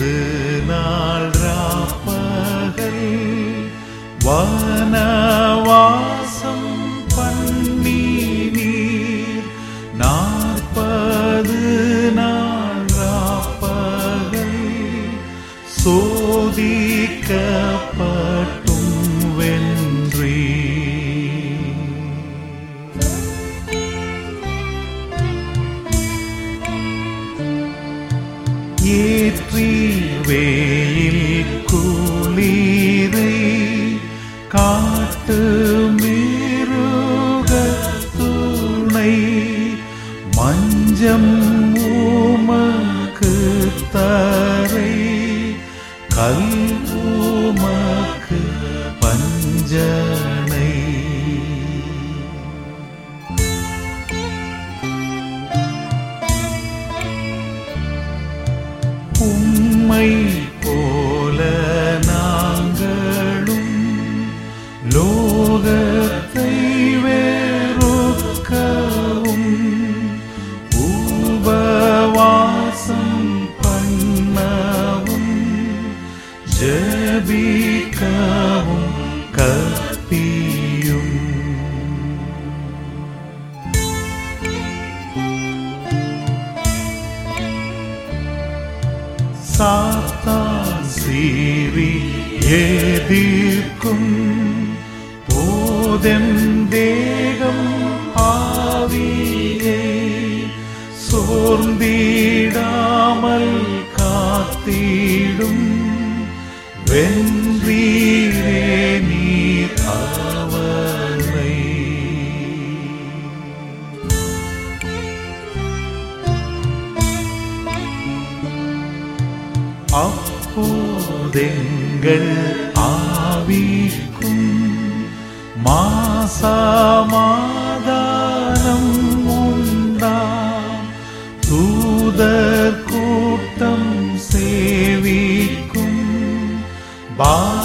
நாள் ராப்பகல் வனவாசம் பண்ணி நீர் நாற்பது நாள் ராப்பகல் சோதிக்கப்பட்டும் வென்றி ஏற்றி வேயில் குளிரை காட்டு மிருக துணை மஞ்சம் உமக்கு தரை கல் உமக்கு பஞ்சனை உம்மை போல நாங்களும் லோகத்தை வேறுக்கவும் உபவாசம் பண்ணவும் ஜபிக்கவும் கற்பியும் சாத்தான் சீறி எதிர்க்கும் போதென் தேகம் ஆவியை சோர்ந்திடாமல் காத்திடும் வென்றீரே நீர் அவரை அப்போதெங்கள் ஆவிக்கும் மாசமாதானம் உண்டாம் தூதர் கூட்டம் சேவிக்கும் பா